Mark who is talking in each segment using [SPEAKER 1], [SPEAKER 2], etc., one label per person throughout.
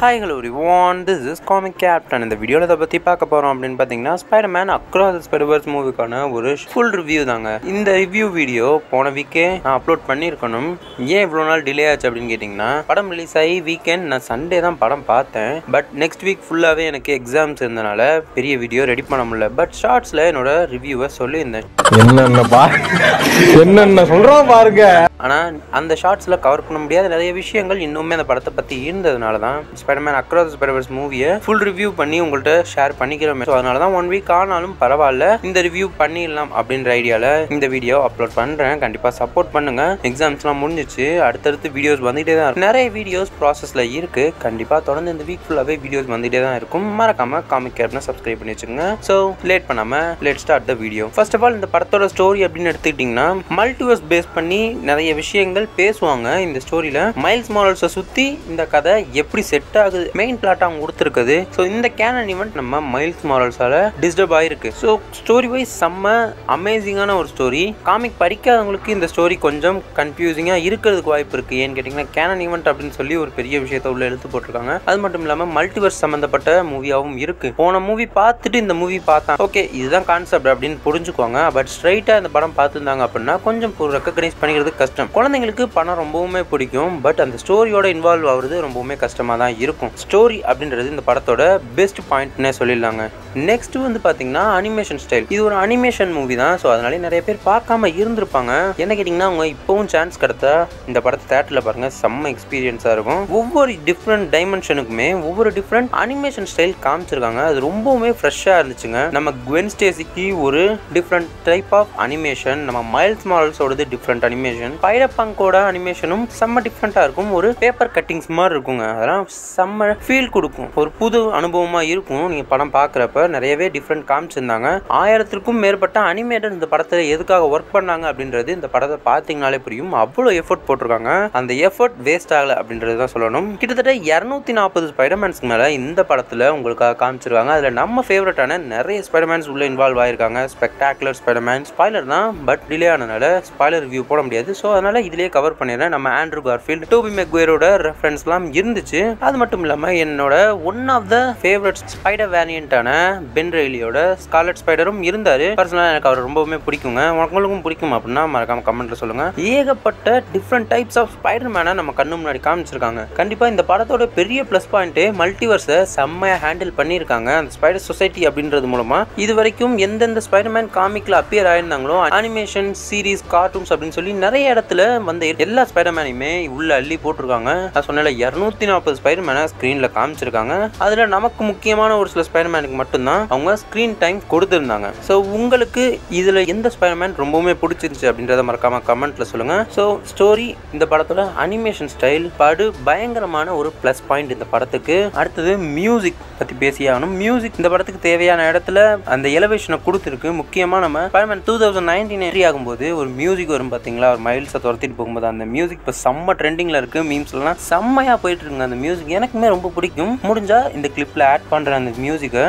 [SPEAKER 1] hi hello one this is comic captain இந்த வீடியோவில் இதை பற்றி பார்க்க போகிறோம் அப்படின்னு பார்த்தீங்கன்னா ஸ்பைடர் மேன் அக்ராஸ் ஸ்பைடர்வர்ஸ் மூவிக்கான ஒரு ஃபுல் ரிவ்யூ தாங்க இந்த ரிவ்யூ வீடியோ போன வீக்கே நான் அப்லோட் பண்ணியிருக்கணும் ஏன் இவ்வளோ நாள் டிலே ஆச்சு அப்படின்னு கேட்டிங்கன்னா படம் ரிலீஸ் ஆகி வீக்கெண்ட் நான் சண்டே தான் படம் பார்த்தேன் பட் நெக்ஸ்ட் வீக் ஃபுல்லாகவே எனக்கு எக்ஸாம்ஸ் இருந்தனால பெரிய வீடியோ ரெடி பண்ண முடியல பட் ஷார்ட்ஸில் என்னோட ரிவ்யூவை சொல்லியிருந்தேன்
[SPEAKER 2] என்னென்ன பா என்னென்ன சொல்றான் பாருங்க
[SPEAKER 1] ஆனால் அந்த ஷார்ட்ஸில் கவர் பண்ண முடியாத நிறைய விஷயங்கள் இன்னுமே அந்த படத்தை பற்றி இருந்ததுனால தான் ஸ்பைடர்மேன் அக்ராஸ் ஸ்பைடர்வர்ஸ் மூவியை ஃபுல் ரிவ்யூ பண்ணி உங்கள்கிட்ட ஷேர் பண்ணிக்கிறோம் ஸோ அதனால தான் ஒன் வீக் ஆனாலும் பரவாயில்ல இந்த ரிவ்யூ பண்ணிடலாம் அப்படின்ற ஐடியாவில் இந்த வீடியோ அப்லோட் பண்ணுறேன் கண்டிப்பாக சப்போர்ட் பண்ணுங்க எக்ஸாம்ஸ்லாம் முடிஞ்சிச்சு அடுத்தடுத்து வீடியோஸ் வந்துகிட்டே தான் இருக்கும் நிறைய வீடியோஸ் ப்ராசஸில் இருக்குது கண்டிப்பாக தொடர்ந்து இந்த வீக் ஃபுல்லாகவே வீடியோஸ் வந்துகிட்டே தான் இருக்கும் மறக்காமல் காமிக் கேப்னா சப்ஸ்கிரைப் பண்ணி வச்சுக்கோங்க ஸோ லேட் பண்ணாமல் let's start the video first of all இந்த படத்தோட ஸ்டோரி அப்படின்னு எடுத்துக்கிட்டிங்கன்னா மல்டிவர்ஸ் பேஸ் பண்ணி நிறைய விஷயங்கள் பேசுவாங்க இந்த ஸ்டோரியில் மைல்ஸ் மாரல்ஸை சுற்றி இந்த கதை எப்படி செட் ஆகுது மெயின் பிளாட் அவங்க கொடுத்துருக்குது ஸோ இந்த கேனன் ஈவெண்ட் நம்ம மைல்ஸ் மாரல்ஸால் டிஸ்டர்ப் ஆயிருக்கு ஸோ ஸ்டோரி வைஸ் செம்ம அமேசிங்கான ஒரு ஸ்டோரி காமிக் படிக்காதவங்களுக்கு இந்த ஸ்டோரி கொஞ்சம் கன்ஃபியூசிங்காக இருக்கிறதுக்கு வாய்ப்பு இருக்குது ஏன்னு கேட்டிங்கன்னா கேனன் ஈவெண்ட் அப்படின்னு சொல்லி ஒரு பெரிய விஷயத்த உள்ள எழுத்து போட்டிருக்காங்க அது மட்டும் இல்லாமல் மல்டிவர்ஸ் சம்மந்தப்பட்ட மூவியாகவும் இருக்குது போன மூவி பார்த்துட்டு இந்த மூவி பார்த்தா ஓகே இதுதான் கான்செப்ட் அப்படின்னு புரிஞ்சுக்குவாங்க பட் ஸ்ட்ரைட்டாக இந்த படம் பார்த்துருந்தாங்க அப்படின்னா கொஞ்சம் ரெக்கக்னைஸ் பண்ணிக்கிறது கஷ்டம் குழந்தைங்களுக்கு படம் ரொம்பவுமே பிடிக்கும் பட் அந்த ஸ்டோரியோட இன்வால்வ் ஆகுறது ரொம்பவுமே கஷ்டமாக தான் இருக்கும் ஸ்டோரி அப்படின்றது இந்த படத்தோட பெஸ்ட் பாயிண்ட்னே சொல்லிடலாங்க நெக்ஸ்ட் வந்து பார்த்தீங்கன்னா அனிமேஷன் ஸ்டைல் இது ஒரு அனிமேஷன் மூவி தான் ஸோ அதனால நிறைய பேர் பார்க்காம இருந்திருப்பாங்க என்ன கேட்டிங்கன்னா அவங்க இப்போவும் சான்ஸ் கிடைத்தா இந்த படத்தை தேட்டரில் பாருங்க செம்ம எக்ஸ்பீரியன்ஸாக இருக்கும் ஒவ்வொரு டிஃப்ரெண்ட் டைமென்ஷனுக்குமே ஒவ்வொரு டிஃப்ரெண்ட் அனிமேஷன் ஸ்டைல் காமிச்சிருக்காங்க அது ரொம்பவுமே ஃப்ரெஷ்ஷாக இருந்துச்சுங்க நம்ம குவென் ஸ்டேசிக்கு ஒரு டிஃப்ரெண்ட் டைப் ஆஃப் அனிமேஷன் நம்ம மைல்ஸ் மாடல்ஸோடது டிஃப்ரெண்ட் அனிமேஷன் பைரப்பங்கோட அனிமேஷனும் செம்ம டிஃப்ரெண்ட்டாக இருக்கும் ஒரு பேப்பர் கட்டிங்ஸ் மாதிரி இருக்குங்க அதெல்லாம் செம்ம ஃபீல் கொடுக்கும் ஒரு புது அனுபவமாக இருக்கும் நீங்கள் படம் பார்க்குறப்ப நிறையவே டிஃப்ரெண்ட் காமிச்சிருந்தாங்க ஆயிரத்திற்கும் மேற்பட்ட அனிமேட்டர் இந்த படத்தில் எதுக்காக ஒர்க் பண்ணாங்க அப்படின்றது இந்த படத்தை பார்த்தீங்கனாலே புரியும் அவ்வளோ எஃபர்ட் போட்டிருக்காங்க அந்த எஃபர்ட் வேஸ்ட் ஆகலை அப்படின்றது தான் சொல்லணும் கிட்டத்தட்ட இரநூத்தி நாற்பது ஸ்பைடர்மேன்ஸ்க்கு மேலே இந்த படத்தில் உங்களுக்காக காமிச்சிருக்காங்க அதில் நம்ம ஃபேவரட்டான நிறைய ஸ்பைடர்மேன்ஸ் உள்ள இன்வால்வ் ஆயிருக்காங்க ஸ்பெக்டாகுலர் ஸ்பைடர்மேன் ஸ்பாய்லர் தான் பட் டிலே ஆனனால ஸ்பாய்லர் ரிவ்யூ போட முடியாது ஸோ அதனால இதுலேயே கவர் பண்ணிடுறேன் நம்ம ஆண்ட்ரூ கார்ஃபீல்ட் டோபி மெக்வேரோட ரெஃபரன்ஸ்லாம் இருந்துச்சு அது மட்டும் இல்லாமல் என்னோட one of the favourite spider வேரியண்ட்டான பென் ரெய்லியோட ஸ்காலட் ஸ்பைடரும் இருந்தார் பர்சனலாக எனக்கு அவர் ரொம்பவுமே பிடிக்குங்க உங்களுக்கும் பிடிக்கும் அப்படின்னா மறக்காம கமெண்ட்ல சொல்லுங்க ஏகப்பட்ட டிஃப்ரெண்ட் டைப்ஸ் ஆஃப் ஸ்பைடர் மேனை நம்ம கண்ணு முன்னாடி காமிச்சிருக்காங்க கண்டிப்பாக இந்த படத்தோட பெரிய ப்ளஸ் பாயிண்ட்டு மல்டிவர்ஸை செம்மையாக ஹேண்டில் பண்ணியிருக்காங்க அந்த ஸ்பைடர் சொசைட்டி அப்படின்றது மூலமா இது வரைக்கும் எந்தெந்த ஸ்பைடர்மேன் காமிக்ல அப்பியர் ஆயிருந்தாங்களோ அனிமேஷன் சீரிஸ் கார்ட்டூன்ஸ் அப்படின்னு சொல்லி நிறைய இடத்துல வந்த எல்லா ஸ்பைடர்மேனையுமே உள்ள அள்ளி போட்டிருக்காங்க நான் சொன்னல இரநூத்தி நாற்பது ஸ்பைடர்மேனை ஸ்க்ரீன்ல காமிச்சிருக்காங்க அதுல நமக்கு முக்கியமான ஒரு சில ஸ்பைடர்மேனுக்கு மட்டும்தான் அவங்க ஸ்க்ரீன் டைம் கொடுத்துருந்தாங்க ஸோ உங்களுக்கு இதுல எந்த ஸ்பைடர்மேன் ரொம்பவுமே பிடிச்சிருந்துச்சு அப்படின்றத மறக்காம கமெண்ட்ல சொல்லுங்க ஸோ ஸ்டோரி இந்த படத்தோட அனிமேஷன் ஸ்டைல் படு பயங்கரமான ஒரு ப்ளஸ் பாயிண்ட் இந்த படத்துக்கு அடுத்தது மியூசிக் பத்தி பேசியாகணும் மியூசிக் இந்த படத்துக்கு தேவையான இடத்துல அந்த எலவேஷனை கொடுத்துருக்கு முக்கியமா நம்ம Spider Man two thousand nineteen entry ஆகும்போது ஒரு மியூசிக் வரும் பாத்தீங்களா ஒரு மைல்ஸை துரத்திட்டு போகும்போது அந்த மியூசிக் இப்போ செம்ம ட்ரெண்டிங்ல இருக்கு மீம்ஸ்லாம் செம்மையா போயிட்டு இருக்குங்க அந்த மியூசிக் எனக்குமே ரொம்ப பிடிக்கும் முடிஞ்சா இந்த கிளிப்ல ஆட் பண்ற அந்த மியூசிக்கை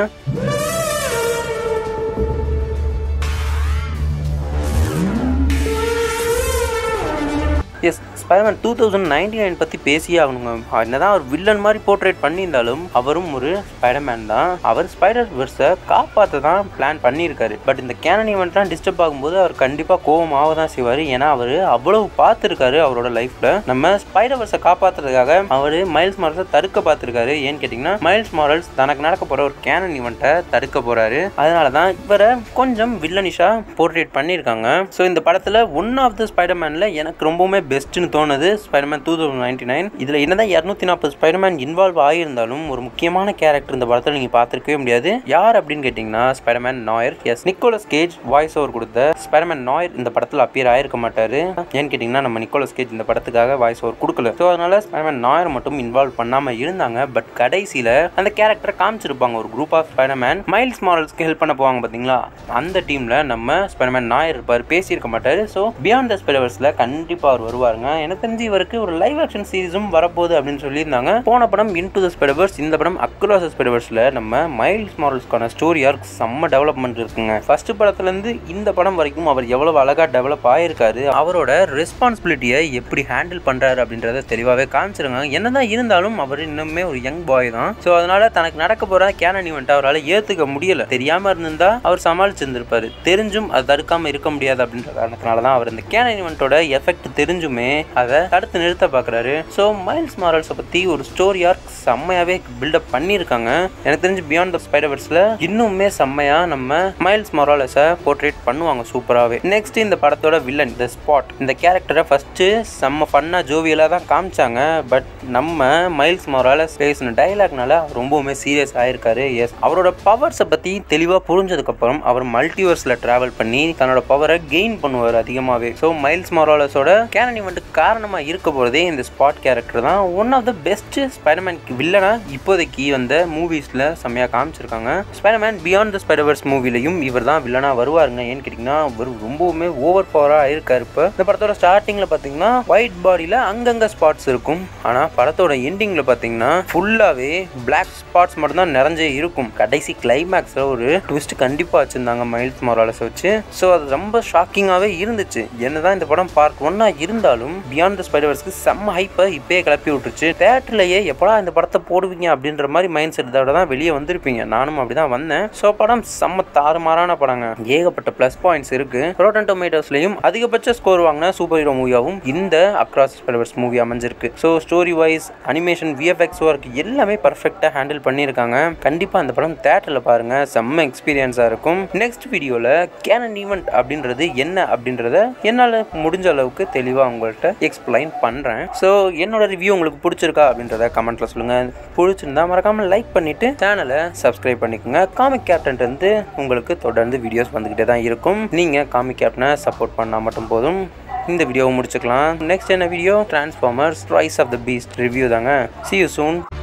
[SPEAKER 1] yes Spider Man two thousand ninety nine பற்றி பேசியே ஆகணுங்க என்னதான் அவர் வில்லன் மாதிரி போர்ட்ரேட் பண்ணியிருந்தாலும் அவரும் ஒரு ஸ்பைடர்மேன் தான் அவர் ஸ்பைடர் வெர்ஸை காப்பாற்ற தான் பிளான் பண்ணியிருக்காரு பட் இந்த கேனன் ஈவெண்ட்லாம் டிஸ்டர்ப் ஆகும்போது அவர் கண்டிப்பாக கோவமாக தான் செய்வார் ஏன்னா அவர் அவ்வளவு பார்த்துருக்காரு அவரோட லைஃப்பில் நம்ம ஸ்பைடர் வெர்ஸை காப்பாற்றுறதுக்காக அவர் மைல்ஸ் மாரல்ஸை தடுக்க பார்த்துருக்காரு ஏன்னு கேட்டிங்கன்னா மைல்ஸ் மாரல்ஸ் தனக்கு நடக்க போகிற ஒரு கேனன் ஈவெண்ட்டை தடுக்க போகிறாரு அதனால தான் இவரை கொஞ்சம் வில்லனிஷாக போர்ட்ரேட் பண்ணியிருக்காங்க ஸோ இந்த படத்தில் ஒன் ஆஃப் த ஸ்பைடர்மேனில் எனக்கு ரொம்பவுமே பெஸ்ட்னு தோணுது Spider Man two thousand ninety nine இதில் என்னதான் இரநூத்தி நாற்பது ஸ்பைடர்மேன் இன்வால்வ் ஆகியிருந்தாலும் ஒரு முக்கியமான கேரக்டர் இந்த படத்தில் நீங்கள் பார்த்துருக்கவே முடியாது யார் அப்படின்னு கேட்டிங்கன்னா Spider Man Noir yes Nicolas Cage voice over கொடுத்த ஸ்பைடர்மேன் நாயர் இந்த படத்தில் அப்பியர் ஆயிருக்க மாட்டாரு ஏன்னு கேட்டிங்கன்னா நம்ம நிக்கோலஸ் கேஜ் இந்த படத்துக்காக வாய்ஸ் ஓவர் கொடுக்கல ஸோ அதனால ஸ்பைடர்மேன் நாயர் மட்டும் இன்வால்வ் பண்ணாமல் இருந்தாங்க பட் கடைசியில் அந்த கேரக்டரை காமிச்சிருப்பாங்க ஒரு குரூப் ஆஃப் ஸ்பைடர்மேன் மைல்ஸ் மாரல்ஸ்க்கு ஹெல்ப் பண்ண போவாங்க பார்த்தீங்களா அந்த டீமில் நம்ம ஸ்பைடர்மேன் நாயர் இருப்பார் பேசியிருக்க மாட்டார் ஸோ பியாண்ட் த ஸ்பைடர்வர்ஸில் கண்டிப்பாக அவர் வருவாருங்க எனக்கு தெரிஞ்சு இவருக்கு ஒரு லைவ் ஆக்ஷன் சீரிஸும் வரப்போகுது அப்படின்னு சொல்லியிருந்தாங்க போன படம் இன் டு த ஸ்பெடவர்ஸ் இந்த படம் அக்ராஸ் ஸ்பெடவர்ஸில் நம்ம மைல்ஸ் மாரல்ஸ்க்கான ஸ்டோரி ஆர்க் செம்ம டெவலப்மெண்ட் இருக்குங்க ஃபர்ஸ்ட் படத்துலேருந்து இந்த படம் வரைக்கும் அவர் எவ்வளவு அழகாக டெவலப் ஆயிருக்காரு அவரோட ரெஸ்பான்சிபிலிட்டியை எப்படி ஹேண்டில் பண்ணுறாரு அப்படின்றத தெளிவாகவே காமிச்சிருங்க என்னதான் இருந்தாலும் அவர் இன்னுமே ஒரு யங் பாய் தான் ஸோ அதனால தனக்கு நடக்க போகிற கேனன் ஈவெண்ட் அவரால் ஏற்றுக்க முடியல தெரியாமல் இருந்திருந்தா அவர் சமாளிச்சிருந்திருப்பாரு தெரிஞ்சும் அது தடுக்காமல் இருக்க முடியாது அப்படின்ற காரணத்தினால தான் அவர் இந்த கேனன் ஈவெண்ட்டோட எஃபெக்ட் தெரிஞ்சுமே அதை தடுத்து நிறுத்த பார்க்குறாரு ஸோ மைல்ஸ் மாரல்ஸை பற்றி ஒரு ஸ்டோரி ஆர்க் செம்மையாகவே பில்டப் பண்ணியிருக்காங்க எனக்கு தெரிஞ்சு பியாண்ட் த ஸ்பைடர்வர்ஸில் இன்னுமே செம்மையாக நம்ம மைல்ஸ் மொராலஸை போர்ட்ரேட் பண்ணுவாங்க சூப்பராகவே நெக்ஸ்ட் இந்த படத்தோட வில்லன் த ஸ்பாட் இந்த கேரக்டரை ஃபஸ்ட்டு செம்ம ஃபன்னாக ஜோவியலாக தான் காமிச்சாங்க பட் நம்ம மைல்ஸ் மொராலஸ் பேசின டைலாக்னால ரொம்பவுமே சீரியஸ் ஆயிருக்காரு எஸ் அவரோட பவர்ஸை பற்றி தெளிவாக புரிஞ்சதுக்கப்புறம் அவர் மல்டிவர்ஸில் ட்ராவல் பண்ணி தன்னோட பவரை கெயின் பண்ணுவார் அதிகமாகவே ஸோ மைல்ஸ் மொராலஸோட கேனன் இவெண்ட்டுக்கு காரணமாக இருக்க போகிறதே இந்த ஸ்பாட் கேரக்டர் தான் one of the best Spider Man வில்லனா இப்போதைக்கு வந்த மூவிஸில் செம்மையாக காமிச்சிருக்காங்க ஸ்பைடர்மேன் பியாண்ட் த ஸ்பைடர்வர்ஸ் மூவிலையும் இவர் தான் வில்லனாக வருவாருங்க ஏன்னு கேட்டிங்கன்னா இவர் ரொம்பவுமே ஓவர் பவராக இருக்கார் இப்போ இந்த படத்தோட ஸ்டார்டிங்கில் பார்த்தீங்கன்னா ஒயிட் பாடியில் அங்கங்கே ஸ்பாட்ஸ் இருக்கும் ஆனால் படத்தோட எண்டிங்கில் பார்த்தீங்கன்னா ஃபுல்லாகவே பிளாக் ஸ்பாட்ஸ் மட்டும்தான் நிறைஞ்சே இருக்கும் கடைசி கிளைமேக்ஸில் ஒரு ட்விஸ்ட் கண்டிப்பாக வச்சுருந்தாங்க மைல்ஸ் மொராலஸ் வச்சு ஸோ அது ரொம்ப ஷாக்கிங்காகவே இருந்துச்சு என்னதான் இந்த படம் பார்ட் ஒன்னா இருந்தாலும் பியாண்ட் த ஸ்பைடர்வர்ஸ்க்கு செம்ம ஹைப்பை இப்பயே கிளப்பி விட்டுருச்சு தேட்டர்லயே எப்படா இந்த படத்தை போடுவீங்க அப்படின்ற மாதிரி மைண்ட் செட்டோட தான் வெளியே வந்திருப்பீங்க நானும் அப்படி தான் வந்தேன் ஸோ படம் செம்ம தாறுமாறான படங்க ஏகப்பட்ட ப்ளஸ் பாயிண்ட்ஸ் இருக்கு ரோட்டன் டொமேட்டோஸ்லையும் அதிகபட்ச ஸ்கோர் வாங்கின சூப்பர் ஹீரோ மூவியாகவும் இந்த அக்ராஸ் ஸ்பைடர்வர்ஸ் மூவி அமைஞ்சிருக்கு so story wise animation VFX work எல்லாமே பர்ஃபெக்டாக ஹேண்டில் பண்ணியிருக்காங்க கண்டிப்பாக அந்த படம் தேட்டரில் பாருங்க செம்ம எக்ஸ்பீரியன்ஸாக இருக்கும் நெக்ஸ்ட் வீடியோவில் கேனன் ஈவெண்ட் அப்படின்றது என்ன அப்படின்றத என்னால் முடிஞ்ச அளவுக்கு தெளிவாக உங்கள்கிட்ட எக்ஸ்பிளைன் பண்ணுறேன் ஸோ என்னோட ரிவ்யூ உங்களுக்கு பிடிச்சிருக்கா அப்படின்றத கமெண்ட்டில் சொல்லுங்கள் பிடிச்சிருந்தா மறக்காமல் லைக் பண்ணிவிட்டு சேனலை சப்ஸ்கிரைப் பண்ணிக்கோங்க காமிக் கேப்டன் இருந்து உங்களுக்கு தொடர்ந்து வீடியோஸ் வந்துக்கிட்டே தான் இருக்கும் நீங்கள் காமிக் கேப்டனை சப்போர்ட் பண்ணால் மட்டும் போதும் இந்த வீடியோவை முடிச்சுக்கலாம் நெக்ஸ்ட் என்ன video Transformers Rise of the Beast review தாங்க சி யூ சூன்